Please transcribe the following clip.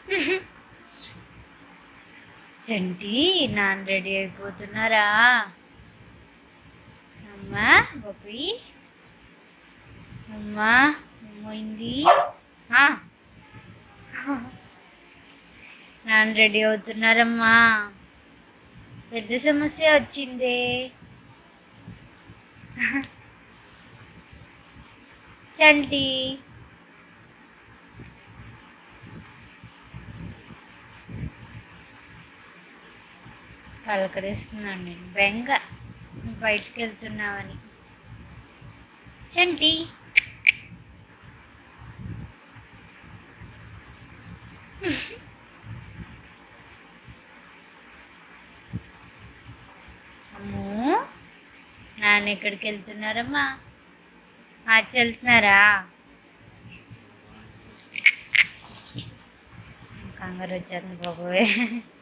చంటి నాన్న రెడీ అయిపోతున్నారా అమ్మా బొప్పి అమ్మా ఏమైంది ఆ. నాన్న రెడీ అవుతున్నారమ్మా పెద్ద సమస్య వచ్చిందే చంటి పలకరిస్తున్నాను నేను బెంగ నువ్వు బయటికి వెళ్తున్నావని చంటి అమ్మో నాన్న ఎక్కడికి వెళ్తున్నారమ్మా ఆచి వెళ్తున్నారా కంగారు వచ్చాను బాబోయ్